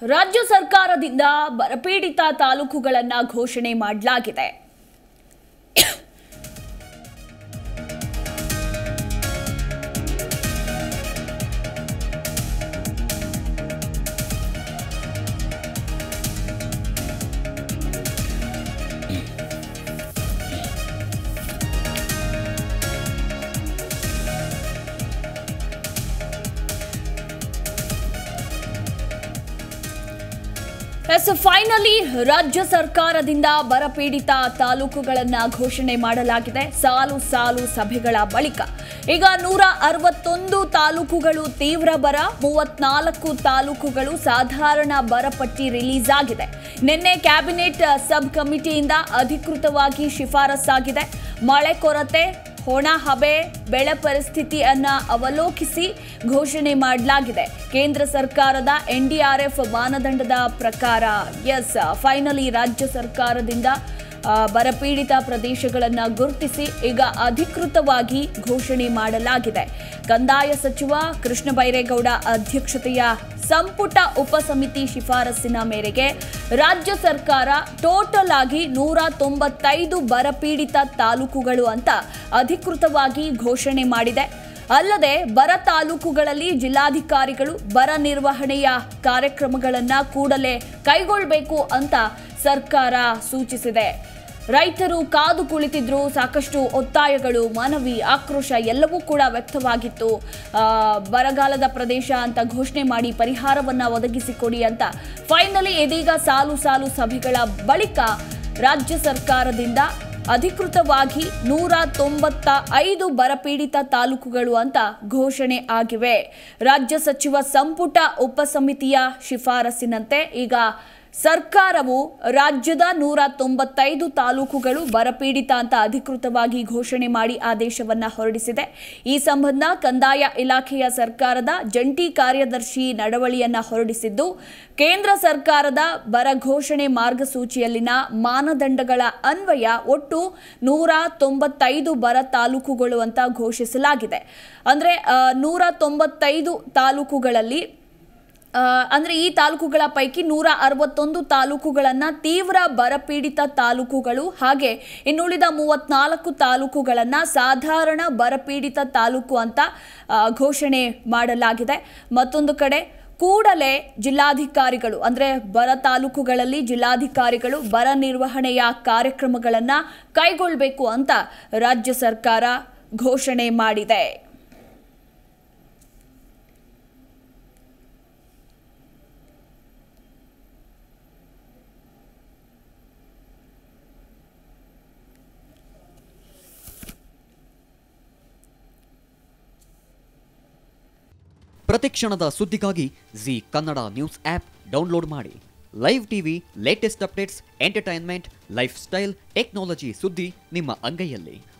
ರಾಜ್ಯ ಸರ್ಕಾರದಿಂದ ಬರಪೀಡಿತ ತಾಲೂಕುಗಳನ್ನ ಘೋಷಣೆ ಮಾಡಲಾಗಿದೆ ಎಸ್ ಫೈನಲಿ ರಾಜ್ಯ ಸರ್ಕಾರದಿಂದ ಬರಪೀಡಿತ ತಾಲೂಕುಗಳನ್ನ ಘೋಷಣೆ ಮಾಡಲಾಗಿದೆ ಸಾಲು ಸಾಲು ಸಭೆಗಳ ಬಳಿಕ ಈಗ ನೂರ ಅರವತ್ತೊಂದು ತಾಲೂಕುಗಳು ತೀವ್ರ ಬರ ಮೂವತ್ನಾಲ್ಕು ತಾಲೂಕುಗಳು ಸಾಧಾರಣ ಬರ ಪಟ್ಟಿ ರಿಲೀಸ್ ಆಗಿದೆ ನಿನ್ನೆ ಕ್ಯಾಬಿನೆಟ್ ಸಬ್ ಕಮಿಟಿಯಿಂದ ಅಧಿಕೃತವಾಗಿ ಶಿಫಾರಸ್ಸಾಗಿದೆ ಮಳೆ ಕೊರತೆ ಹೊಣ ಹಬೆ ಬೆಳೆ ಪರಿಸ್ಥಿತಿಯನ್ನ ಅವಲೋಕಿಸಿ ಘೋಷಣೆ ಮಾಡಲಾಗಿದೆ ಕೇಂದ್ರ ಸರ್ಕಾರದ ಎನ್ಡಿಆರ್ಎಫ್ ಮಾನದಂಡದ ಪ್ರಕಾರ ಎಸ್ ಫೈನಲಿ ರಾಜ್ಯ ಸರ್ಕಾರದಿಂದ ಆ, ಬರಪೀಡಿತ ಪ್ರದೇಶಗಳನ್ನು ಗುರುತಿಸಿ ಈಗ ಅಧಿಕೃತವಾಗಿ ಘೋಷಣೆ ಮಾಡಲಾಗಿದೆ ಕಂದಾಯ ಸಚಿವ ಕೃಷ್ಣ ಬೈರೇಗೌಡ ಅಧ್ಯಕ್ಷತೆಯ ಸಂಪುಟ ಉಪಸಮಿತಿ ಶಿಫಾರಸ್ಸಿನ ಮೇರೆಗೆ ರಾಜ್ಯ ಸರ್ಕಾರ ಟೋಟಲ್ ಆಗಿ ನೂರ ತೊಂಬತ್ತೈದು ಬರಪೀಡಿತ ತಾಲೂಕುಗಳು ಅಂತ ಅಧಿಕೃತವಾಗಿ ಘೋಷಣೆ ಮಾಡಿದೆ ಅಲ್ಲದೆ ಬರ ತಾಲೂಕುಗಳಲ್ಲಿ ಜಿಲ್ಲಾಧಿಕಾರಿಗಳು ಬರ ನಿರ್ವಹಣೆಯ ಕಾರ್ಯಕ್ರಮಗಳನ್ನು ಕೂಡಲೇ ಕೈಗೊಳ್ಳಬೇಕು ಅಂತ ಸರ್ಕಾರ ಸೂಚಿಸಿದೆ ರೈತರು ಕಾದು ಕುಳಿತಿದ್ರು ಸಾಕಷ್ಟು ಒತ್ತಾಯಗಳು ಮನವಿ ಆಕ್ರೋಶ ಎಲ್ಲವೂ ಕೂಡ ವ್ಯಕ್ತವಾಗಿತ್ತು ಆ, ಬರಗಾಲದ ಪ್ರದೇಶ ಅಂತ ಘೋಷಣೆ ಮಾಡಿ ಪರಿಹಾರವನ್ನ ಒದಗಿಸಿಕೊಡಿ ಅಂತ ಫೈನಲಿ ಇದೀಗ ಸಾಲು ಸಾಲು ಸಭೆಗಳ ಬಳಿಕ ರಾಜ್ಯ ಸರ್ಕಾರದಿಂದ ಅಧಿಕೃತವಾಗಿ ನೂರ ತೊಂಬತ್ತ ಐದು ಬರಪೀಡಿತ ತಾಲೂಕುಗಳು ಅಂತ ಘೋಷಣೆ ಆಗಿವೆ ರಾಜ್ಯ ಸಚಿವ ಸಂಪುಟ ಉಪಸಮಿತಿಯ ಶಿಫಾರಸ್ಸಿನಂತೆ ಈಗ ಸರ್ಕಾರವು ರಾಜ್ಯದ ನೂರ ತೊಂಬತ್ತೈದು ತಾಲೂಕುಗಳು ಬರಪೀಡಿತ ಅಂತ ಅಧಿಕೃತವಾಗಿ ಘೋಷಣೆ ಮಾಡಿ ಆದೇಶವನ್ನ ಹೊರಡಿಸಿದೆ ಈ ಸಂಬಂಧ ಕಂದಾಯ ಇಲಾಖೆಯ ಸರ್ಕಾರದ ಜಂಟಿ ಕಾರ್ಯದರ್ಶಿ ನಡವಳಿಯನ್ನ ಹೊರಡಿಸಿದ್ದು ಕೇಂದ್ರ ಸರ್ಕಾರದ ಬರ ಘೋಷಣೆ ಮಾರ್ಗಸೂಚಿಯಲ್ಲಿನ ಮಾನದಂಡಗಳ ಅನ್ವಯ ಒಟ್ಟು ನೂರ ತೊಂಬತ್ತೈದು ಬರ ತಾಲೂಕುಗಳು ಅಂತ ಘೋಷಿಸಲಾಗಿದೆ ಅಂದ್ರೆ ಆ, ನೂರ ತೊಂಬತ್ತೈದು ತಾಲೂಕುಗಳಲ್ಲಿ ಆ, ಅಂದ್ರೆ ಈ ತಾಲೂಕುಗಳ ಪೈಕಿ ನೂರ ಅರವತ್ತೊಂದು ತಾಲೂಕುಗಳನ್ನ ತೀವ್ರ ಬರಪೀಡಿತ ತಾಲೂಕುಗಳು ಹಾಗೆ ಇನ್ನುಳಿದ ಮೂವತ್ನಾಲ್ಕು ತಾಲೂಕುಗಳನ್ನ ಸಾಧಾರಣ ಬರಪೀಡಿತ ತಾಲೂಕು ಅಂತ ಆ, ಘೋಷಣೆ ಮಾಡಲಾಗಿದೆ ಮತ್ತೊಂದು ಕಡೆ ಕೂಡಲೇ ಜಿಲ್ಲಾಧಿಕಾರಿಗಳು ಅಂದ್ರೆ ಬರ ತಾಲೂಕುಗಳಲ್ಲಿ ಜಿಲ್ಲಾಧಿಕಾರಿಗಳು ಬರ ನಿರ್ವಹಣೆಯ ಕಾರ್ಯಕ್ರಮಗಳನ್ನ ಕೈಗೊಳ್ಳಬೇಕು ಅಂತ ರಾಜ್ಯ ಸರ್ಕಾರ ಘೋಷಣೆ ಮಾಡಿದೆ ಪ್ರತಿಕ್ಷಣದ ಸುದ್ದಿಗಾಗಿ Zee Kannada news app download ಮಾಡಿ live TV latest updates entertainment lifestyle technology ಸುದ್ದಿ ನಿಮ್ಮ ಅಂಗೈಯಲ್ಲಿ